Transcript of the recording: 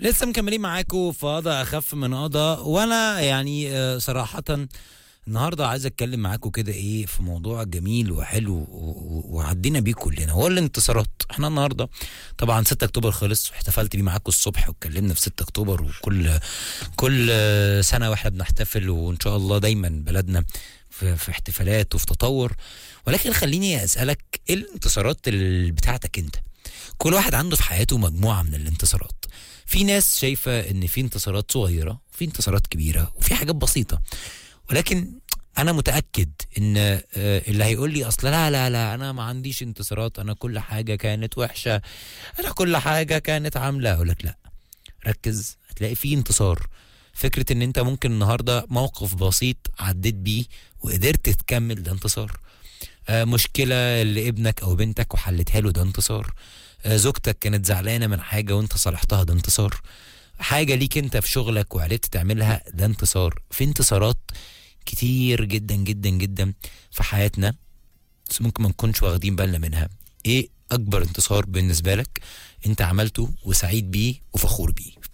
لسه مكملين معاكم في قضاء اخف من قضاء وانا يعني آه، صراحه النهارده عايز اتكلم معاكم كده ايه في موضوع جميل وحلو و- و- وعدينا بيه كلنا هو الانتصارات احنا النهارده طبعا 6 اكتوبر خلص واحتفلت بيه معاكم الصبح واتكلمنا في 6 اكتوبر وكل كل آه، سنه واحنا بنحتفل وان شاء الله دايما بلدنا في, في احتفالات وفي تطور ولكن خليني اسالك ايه الانتصارات اللي بتاعتك انت كل واحد عنده في حياته مجموعه من الانتصارات في ناس شايفه ان في انتصارات صغيره وفي انتصارات كبيره وفي حاجات بسيطه ولكن انا متاكد ان آه، اللي هيقول لي اصل لا لا لا انا ما عنديش انتصارات انا كل حاجه كانت وحشه انا كل حاجه كانت عامله اقول لك لا ركز هتلاقي في انتصار فكره ان انت ممكن النهارده موقف بسيط عديت بيه وقدرت تكمل ده انتصار آه، مشكله لابنك او بنتك وحلتها له ده انتصار آه، زوجتك كانت زعلانه من حاجه وانت صلحتها ده انتصار حاجه ليك انت في شغلك وعرفت تعملها ده انتصار في انتصارات كتير جدا جدا جدا في حياتنا بس ممكن ما نكونش واخدين بالنا منها ايه اكبر انتصار بالنسبه لك انت عملته وسعيد بيه وفخور بيه